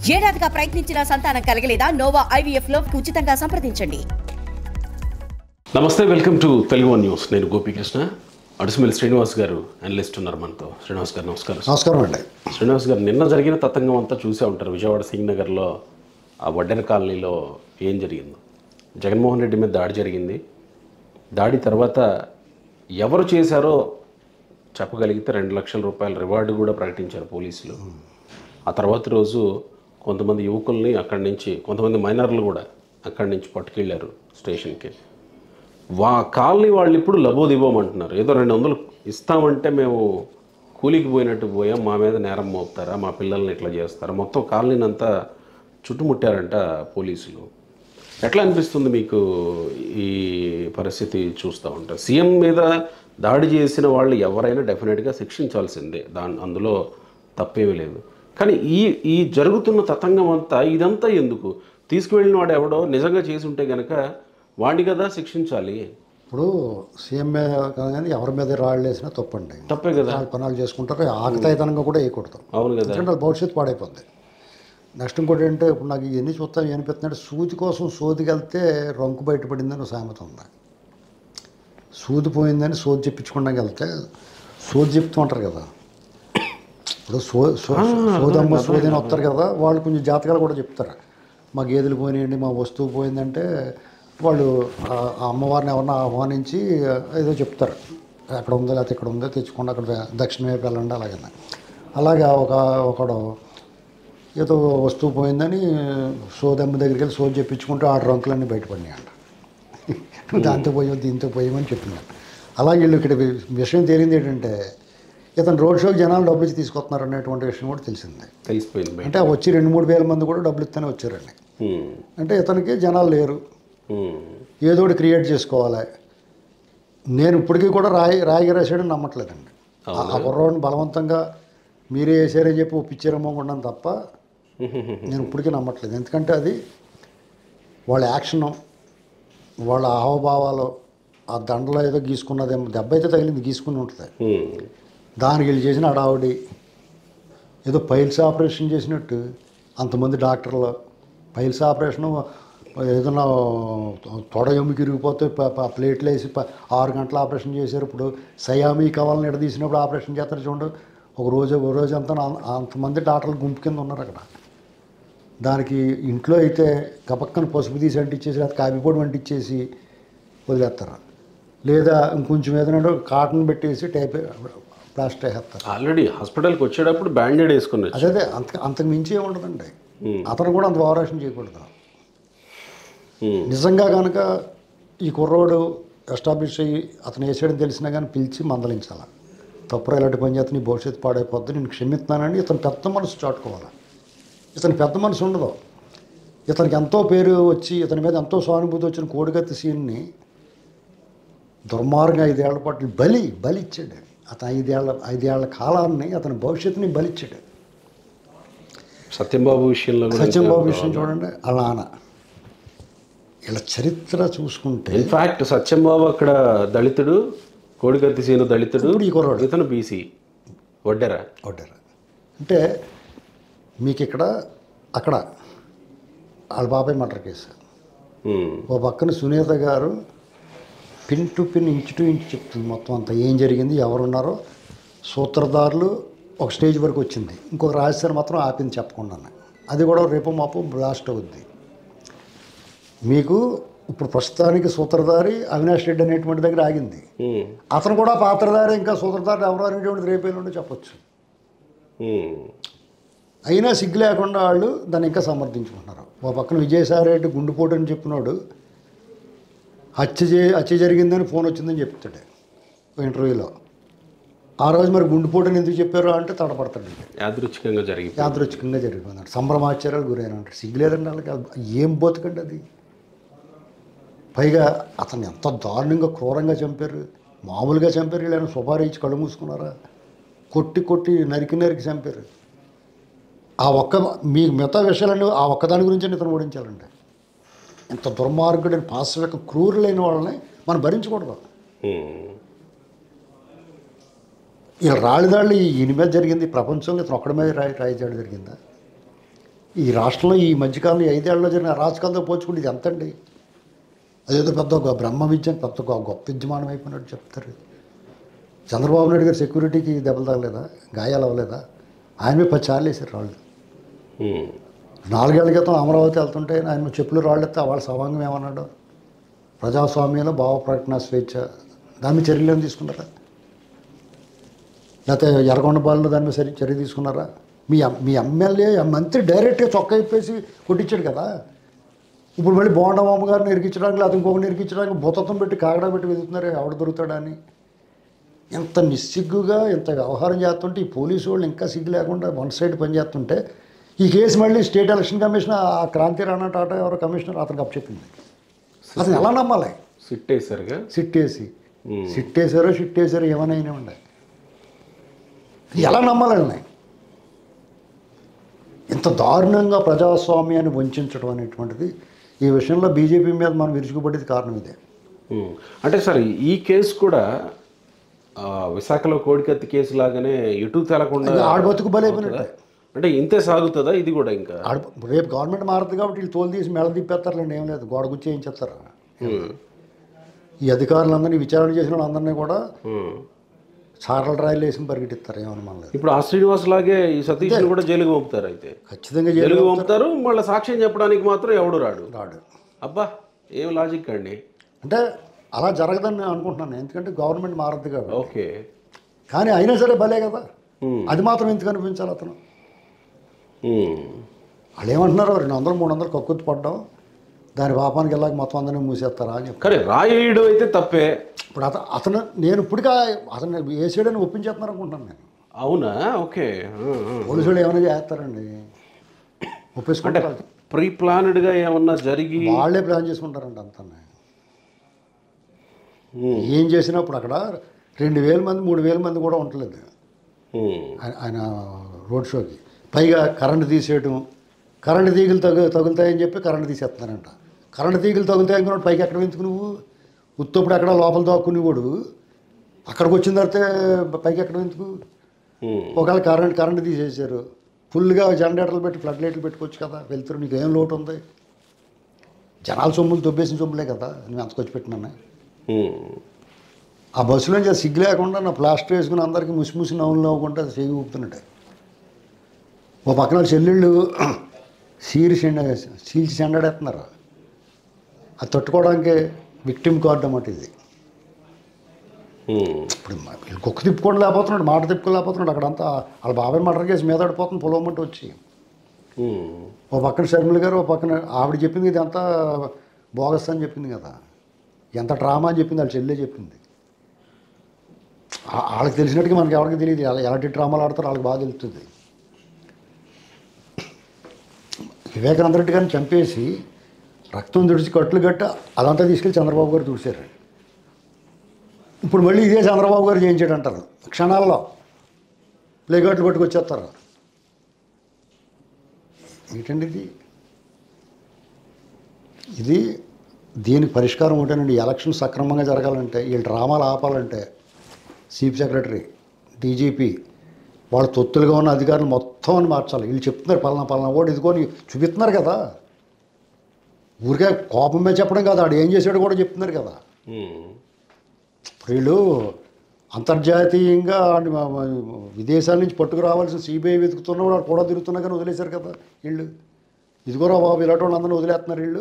ఏడాదిగా ప్రయత్నించిన సంతానం కలగలేదా Nova IVF లో ఉచితంగా సంప్రదించండి నమస్తే welcome to Telugu one news నేను గోపీకృష్ణ అడుసుమిల్లి శ్రీనివాస్ గారు అనలిస్ట్ ఉన్నారు మనతో శ్రీనివాస్ గారు నమస్కారం నమస్కారం అండి శ్రీనివాస్ గారు నిన్న జరిగిన తతంగం అంతా చూసే ఉంటారు విజయవాడ సింగ్ నగర్లో ఆ వడ్డెన కాలనీలో ఏం జరిగిందో జగన్మోహన్ రెడ్డి మీద దాడి జరిగింది దాడి తర్వాత ఎవరు చేశారో చెప్పగలిగితే రెండు లక్షల రూపాయల రివార్డు కూడా ప్రకటించారు పోలీసులు ఆ తర్వాత రోజు కొంతమంది యువకుల్ని అక్కడి నుంచి కొంతమంది మైనర్లు కూడా అక్కడి నుంచి పట్టుకెళ్ళారు స్టేషన్కి వా కాలనీ వాళ్ళు ఇప్పుడు లబోదిబోం అంటున్నారు ఏదో రెండు వందలు ఇస్తామంటే మేము కూలికి పోయినట్టు పోయాం మా మీద నేరం మోపుతారా మా పిల్లల్ని ఇట్లా చేస్తారా మొత్తం కాలనీని అంతా చుట్టుముట్టారంట పోలీసులు ఎట్లా అనిపిస్తుంది మీకు ఈ పరిస్థితి చూస్తూ ఉంటారు సీఎం మీద దాడి చేసిన వాళ్ళు ఎవరైనా డెఫినెట్గా శిక్షించాల్సిందే దాని అందులో తప్పేమీ లేదు కానీ ఈ ఈ జరుగుతున్న తతంగం అంతా ఇదంతా ఎందుకు తీసుకువెళ్ళిన వాడు ఎవడో నిజంగా చేసి ఉంటే గనక వాడిని కదా శిక్షించాలి ఇప్పుడు సీఎం మీద కాదు కానీ ఎవరి మీద రాళ్ళు వేసినా తప్పండి తప్పే కదా వాళ్ళు పనులు చేసుకుంటారు ఆకతాయితనంగా కూడా వేయకూడదు అవును కదా ఎందుకంటే వాళ్ళ భవిష్యత్తు పాడైపోద్ది నెక్స్ట్ ఇంకోటి ఏంటంటే ఇప్పుడు నాకు ఇవన్నీ చూస్తాం ఏనిపిస్తున్నాడు సూది కోసం సోదికి వెళ్తే రొంకు బయటపడిందని ఒక సామెత ఉంది సూది పోయిందని సోది చెప్పించుకోవడానికి వెళ్తే సోది చెప్తూ ఉంటారు కదా ఇప్పుడు సో సో సోదమ్మ సోది అని వస్తారు కదా వాళ్ళు కొంచెం జాతకాలు కూడా చెప్తారు మా గేదెలు పోయినాయండి మా వస్తువు పోయిందంటే వాళ్ళు ఆ ఆ అమ్మవారిని ఎవరిని ఆహ్వానించి ఏదో చెప్తారు అక్కడ ఉందో లేకపోతే ఇక్కడ ఉందో తెచ్చుకోండి అక్కడ దక్షిణ వైపు వెళ్ళండి అలాగన్నా అలాగా ఒక ఒకడు ఏదో వస్తువు పోయిందని సోదమ్మ దగ్గరికి వెళ్ళి సోది చెప్పించుకుంటూ ఆ రంకులన్నీ బయటపడినాయంట దాంతో పోయాం దీంతో పోయామని చెప్పినాను అలాగే వీళ్ళు ఇక్కడ వి- విషయం తేలింది ఏంటంటే ఇతను రోడ్ షోకి జనాలు డబ్బులు ఇచ్చి తీసుకొస్తున్నారు అనేటువంటి విషయం కూడా తెలిసింది తెలిసిపోయింది బయట అంటే వచ్చి రెండు మూడు వేల మంది కూడా డబ్బులు ఇస్తేనే వచ్చారండి హ్మ్. అంటే ఇతనికి జనాలు లేరు హ్మ్. ఏదో ఒకటి క్రియేట్ చేసుకోవాలి నేను ఇప్పటికీ కూడా రాయి రాయిగా రాసాడని నమ్మట్లేదండి ఆ- ఆ కుర్రోడిని బలవంతంగా మీరే వేసారని చెప్పి ఒప్పించారేమో అనుకున్నాను తప్ప నేను ఇప్పటికీ నమ్మట్లేదు ఎందుకంటే అది వాళ్ళ యాక్షను వాళ్ళ హావభావాలు ఆ దండలో ఏదో గీసుకున్నదేమో దెబ్బ అయితే తగిలింది గీసుకుని ఉంటుంది హ్మ్. దానికి వీళ్ళు చేసిన అడావుడి ఏదో పైల్స్ ఆపరేషన్ చేసినట్టు అంతమంది డాక్టర్లు పైల్స్ ఆపరేషను ఏదైనా తొడ ఎముకి ఇరిగిపోతే ప- ప- ప్లేట్లు వేసి ప- ఆరు గంటల ఆపరేషన్ చేశారు ఇప్పుడు సయామీ కవల్ని ఎడదీసినప్పుడు ఆపరేషన్ చేస్తారు చూడండి ఒక రోజు ఒక రోజు అంతా అం- అంతమంది డాక్టర్లు గుంపు కింద ఉన్నారు అక్కడ దానికి ఇంట్లో అయితే కపక్కన పసుపు తీసి అంటించేసి లేదా కాఫీపొడి అంటించేసి వదిలేస్తారు లేదా ఇంకొంచెం ఏదైనా కాటన్ పెట్టేసి టైప్ ప్లాస్టర్ వేస్తారు ఆల్రెడీ హాస్పిటల్కి వచ్చేటప్పుడు బ్యాండెడ్ వేసుకుని వచ్చారు. అదే అదే అంత అంతకు మించి ఏముండదండి అతను కూడా అంత ఓవరాక్షన్ చేయకూడదు హ్మ్. నిజంగా కనుక ఈ కుర్రోడు ఎస్టాబ్లిష్ అయ్యి అతను వేసాడని తెలిసినా కానీ పిలిచి మందలించాల తప్పురా ఇలాంటి పని చేస్తే నీ భవిష్యత్తు పాడైపోద్ది నేను క్షమిస్తున్నానండి ఇతను పెద్ద మనసు చాటుకోవాలి ఇతను పెద్ద మనసు ఉండదు ఇతనికి ఎంతో పేరు వచ్చి ఇతని మీద ఎంతో సానుభూతి వచ్చిన కోడిగత్తి సీన్ని దుర్మార్గంగా ఐదేళ్ల పాటు బలి బలి ఇచ్చాడు అతను ఐదేళ్ల ఐదేళ్ల కాలాన్ని అతని భవిష్యత్తుని బలిచ్చాడు సత్యంబాబు విషయంలో కూడా సత్యంబాబు విషయం చూడండి వాళ్ళ నాన్న ఇలా చరిత్ర చూసుకుంటే ఇన్ఫాక్ట్ సత్యంబాబు అక్కడ దళితుడు కోడికత్తి సీను దళితుడు ఇప్పుడు ఈ కుర్రాడు. ఇతను బీసీ వడ్డెరా కొట్టారు అంటే మీకు ఇక్కడ అక్కడ వాళ్ళ బాబాయ్ మర్డర్ కేసు హ్మ్. ఓ పక్కన సునీత గారు pin to pin inch to inch చెప్తుంది మొత్తం అంతా ఏం జరిగింది ఎవరున్నారో సూత్రధారులు ఒక స్టేజ్ వరకు వచ్చింది ఇంకొక రాజస్థాన్ మాత్రం ఆపింది చెప్పకుండా అది కూడా రేపు మాపు బ్లాస్ట్ అవుద్ది మీకు ఇప్పుడు ప్రస్తుతానికి సూత్రధారి అవినాష్ రెడ్డి అనేటువంటి దగ్గర ఆగింది హ్మ్. అతను కూడా పాత్రధారి ఇంకా సూత్రధారి ఎవరు అనేటువంటిది రేపేళ్ళు చెప్పొచ్చు హ్మ్. అయినా సిగ్గు లేకుండా వాళ్ళు దాన్ని ఇంకా సమర్థించుకుంటున్నారు ఓ పక్కన విజయసాయి రెడ్డి గుండెపోటు అని చెప్పినాడు హత్య చే హత్య జరిగిందని ఫోన్ వచ్చిందని చెప్తాడు ఓ ఇంటర్వ్యూలో ఆ రోజు మరి గుండెపోటుని ఎందుకు చెప్పారు అంటే తడపడతాడు యాదృచ్ఛికంగా జరిగిపోయింది యాదృచ్ఛికంగా జరిగిపోయింది సంభ్రమాచార్యాలు గురైన అంటారు సిగ్గు లేదండి వాళ్ళకి ఏం బతుకండి అది పైగా అతను ఎంత దారుణంగా క్రూరంగా చంపారు మామూలుగా చంపారు వీళ్ళని సుపారీ ఇచ్చి కళ్ళు మూసుకున్నారా కొట్టి కొట్టి నరికి నరికి చంపారు ఆ ఒక్క మీ మిగతా విషయాలన్నీ ఆ ఒక్కదాని గురించి ఇతను ఓడించాలండి ఇంత దుర్మార్గుడైన పాశవిక క్రూరులైన వాళ్ళని మనం భరించకూడదు హ్మ్. ఇలా రాళ్ళదాళ్ళు ఈయన మీద జరిగింది ప్రపంచంలో ఇతను ఒక్కడి మీద రాయి రాయి చేయడం జరిగిందా ఈ రాష్ట్రంలో ఈ మధ్యకాలంలో ఈ ఐదేళ్లలో జరిగిన అరాచకాలతో పోల్చుకుంటే ఇది ఎంతండి అదేదో పెద్ద ఒక బ్రహ్మ విద్య పెద్ద ఒక గొప్ప విద్యమానం అయిపోయినట్టు చెప్తారు చంద్రబాబు నాయుడు గారి సెక్యూరిటీకి దెబ్బలు తగలేదా గాయాలు అవ్వలేదా ఆయన మీద పది సార్లు వేసారు రాళ్ళు ఉమ్. నాలుగేళ్ల క్రితం అమరావతి వెళ్తుంటే ఆయన మీద చెప్పులు రాళ్ళు ఎత్తే వాళ్ళ సభాంగం ఏమన్నాడు ప్రజాస్వామ్యంలో భావ ప్రకటన స్వేచ్ఛ దాని మీద చర్యలు ఏమి తీసుకున్నారా లేకపోతే ఎర్రగొండ బాలను దాని మీద సరి చర్య తీసుకున్నారా మీ ఎం- మీ ఎమ్మెల్యే ఆ మంత్రి డైరెక్ట్గా చొక్కా ఇప్పేసి కొట్టించాడు కదా ఇప్పుడు మళ్ళీ బోండమామ గారిని ఇరికించడానికి లేకపోతే ఇంకొకరిని ఇరికించడానికి భూతత్వం పెట్టి కాగడా పెట్టి వెతుకుతున్నారు ఎవడ దొరుకుతాడా అని ఎంత నిస్సిగ్గుగా ఎంత వ్యవహారం చేస్తుంటే ఈ పోలీసు వాళ్ళు ఇంకా సిగ్గు లేకుండా వన్ సైడ్ పనిచేస్తుంటే ఈ కేసు మళ్ళీ స్టేట్ ఎలక్షన్ కమిషన్ ఆ క్రాంతి రాణా టాటా ఎవరో కమిషనర్ అతనికి అప్పచెప్పింది అతను ఎలా నమ్మాలి సిట్ వేసారుగా సిట్ వేసి సిట్ వేసారో షిట్ వేసారో ఏమైనా ఉండే ఎలా నమ్మాలండి ఇంత దారుణంగా ప్రజాస్వామ్యాన్ని వంచడం అనేటువంటిది ఈ విషయంలో బీజేపీ మీద మనం విరుచుకుపడేది కారణం ఇదే ఉమ్. అంటే సార్ ఈ కేసు కూడా ఆ, విశాఖలో కోడికత్తి కేసు లాగానే ఎటు తెలకుండా ఇది ఆడ బతుకు బలైపోయినట్టే అంటే ఇంతే సాగుతుందా ఇది కూడా ఇంకా ఆడ రేపు గవర్నమెంట్ మారుతుంది కాబట్టి వీళ్ళు తోలు తీసి మెడ తిప్పేస్తారులేండి ఏం లేదు గోడ గుచ్చి ఏం చేస్తారు ఉమ్. ఈ అధికారులందరినీ విచారణ చేసిన వాళ్ళందరినీ కూడా ఉమ్. చారల రాయలు వేసి పరిగెట్టిస్తారు ఏమన్నా లేదు ఇప్పుడు ఆ శ్రీనివాస్ లాగే ఈ సతీష్ కూడా జైలుకి పంపుతారు అయితే ఖచ్చితంగా జైలు జైలుకి పంపుతారు మళ్ళీ సాక్ష్యం చెప్పడానికి మాత్రం ఎవడు రాడు రాడు అబ్బా ఏం లాజిక్ అండి అంటే అలా జరగదని నేను అనుకుంటున్నాను ఎందుకంటే గవర్నమెంట్ మారద్దు కాబట్టి ఓకే కానీ అయినా సరే భలే కదా ఉమ్. అది మాత్రం ఎందుకు అనిపించాలి అతను ఉమ్. వాళ్ళు ఏమంటున్నారు రెండు వందలు మూడు వందలు కక్కుర్తి పడ్డాం దాని పాపానికి వెళ్ళాక మొత్తం అందరినీ మూసేస్తారా అని చెప్పి కానీ రాయేయడం అయితే తప్పే ఇప్పుడు అత అతను నేను ఇప్పటికా అతను వేసాడని ఒప్పించేస్తున్నారు అనుకుంటున్నాను నేను అవునా ఓకే ఆ, ఆ. పోలీసులు ఏమైనా చేస్తారండి అంటే ఒప్పేసుకుంటారు ప్రీ ప్లానెడ్గా ఏమన్నా జరిగి వాళ్ళే ప్లాన్ చేసుకుంటారండి అంతా ఉమ్. ఏం చేసినప్పుడు అక్కడ రెండు వేల మంది మూడు వేల మంది కూడా ఉండలేదు ఉమ్. ఆయన- ఆయన రోడ్ షోకి పైగా కరెంటు తీసేయటం కరెంటు తీగలు తగు తగులుతాయని చెప్పి కరెంటు తీసేస్తున్నారంట కరెంటు తీగలు తగులుతాయి అనుకున్నాడు పైకి ఎక్కడ వెంతుకు నువ్వు ఉత్తప్పుడు అక్కడ లోపల దాక్కునేవాడు అక్కడికి వచ్చిన తర్వాత పైకి ఎక్కడ వెంతుకు ఉమ్. ఒకవేళ కరెంట్ కరెంటు తీసేసారు ఫుల్గా జనరేటర్లు పెట్టి ఫ్లడ్ లైట్లు పెట్టుకోవచ్చు కదా వెళ్తారు నీకు ఏం లోటు ఉంది జనాల సొమ్ములు దొబ్బేసిన సొమ్ములే కదా నువ్వు ఎంతకొచ్చి పెట్టినానే ఉమ్. ఆ బస్సులో నుంచి సిగ్గు లేకుండా నా ప్లాస్టర్ వేసుకుని అందరికీ ముసి ముసి నవ్వులు నవ్వుకుంటే అది చేయి ఊపుతున్నట్టే ఓ పక్కన వాళ్ళ చెల్లెళ్ళు సీరి చెండ సీల్చి చెండాడేస్తున్నారు అది తట్టుకోవడానికి విక్టిమ్ కార్డు అన్నమాట ఇది ఉమ్. ఇప్పుడు మ- వీళ్ళు కుక్క తిప్పుకోవడం లేకపోతున్నాడు మాట తిప్పుకోలేకపోతున్నాడు అక్కడంతా వాళ్ళ బాబాయ్ మర్డర్ కేసు మీద పడిపోతుంది పొలవమంటే వచ్చి ఉమ్. ఓ పక్కన షర్మిల గారు ఓ పక్కన ఆవిడ చెప్పింది ఇదంతా బోగస్ అని చెప్పింది కదా ఎంత డ్రామా అని చెప్పింది వాళ్ళ చెల్లె చెప్పింది ఆ- వాళ్ళకి తెలిసినట్టుగా మనకి ఎవరికి తెలియదు ఎలా ఎలాంటి డ్రామాలు ఆడతారో వాళ్ళకి బాగా తెలుస్తుంది వివేకానంద రెడ్డి గారిని చంపేసి రక్తం తుడిచి కట్లు గట్ట అదంతా తీసుకెళ్ళి చంద్రబాబు గారు చూశారు ఇప్పుడు మళ్ళీ ఇదే చంద్రబాబు గారు చేయించాడు అంటారు క్షణాల్లో ప్లేగాట్లు పట్టుకొచ్చేస్తారు ఏంటండి ఇది ఇది దీనికి పరిష్కారం ఉంటేనండి ఎలక్షన్ సక్రమంగా జరగాలంటే వీళ్ళ డ్రామాలు ఆపాలంటే చీఫ్ సెక్రటరీ డీజీపీ వాళ్ళ తొత్తులుగా ఉన్న అధికారులు మొత్తం అని మార్చాలి వీళ్ళు చెప్తున్నారు పలానా పలానా ఓటు ఇదిగో అని చూపిస్తున్నారు కదా ఊరికే కోపం మీద చెప్పడం కదా ఆడు ఏం చేశాడో కూడా చెప్తున్నారు కదా ఉమ్. వీళ్ళు అంతర్జాతీయంగా ఆడిని మా- మా- విదేశాల నుంచి పట్టుకురావాల్సిన సిబిఐ వెతుకుతున్న వాళ్ళు కూడా తిరుగుతున్నా కానీ వదిలేశారు కదా వీళ్ళు ఇదిగోరా బాబు ఇలాంటి వాళ్ళందరినీ వదిలేస్తున్నారు వీళ్ళు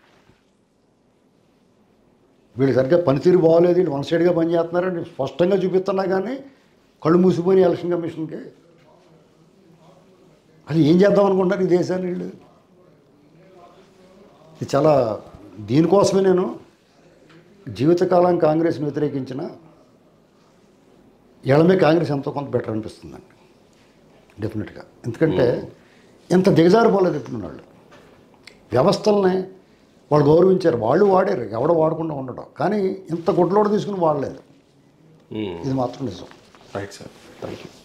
వీళ్ళు సరిగ్గా పనితీరు బాగోలేదు వీళ్ళు వన్ సైడ్గా పనిచేస్తున్నారని స్పష్టంగా చూపిస్తున్నా కానీ కళ్ళు మూసిపోయి ఎలక్షన్ కమిషన్కి అది ఏం చేద్దాం అనుకుంటున్నారు ఈ దేశాన్ని వీళ్ళు ఇది చాలా దీనికోసమే నేను జీవితకాలం కాంగ్రెస్ని వ్యతిరేకించిన ఎడమే కాంగ్రెస్ ఎంతో కొంత బెటర్ అనిపిస్తుందండి డెఫినెట్గా ఎందుకంటే ఎంత దిగజారిపోలేదు ఇప్పుడు వాళ్ళు వ్యవస్థల్ని వాళ్ళు గౌరవించారు వాళ్ళు వాడారు ఎవడో వాడకుండా ఉండడం కానీ ఇంత గుడ్లోడు తీసుకుని వాడలేదు ఉమ్. ఇది మాత్రం నిజం రైట్ సార్ థ్యాంక్ యూ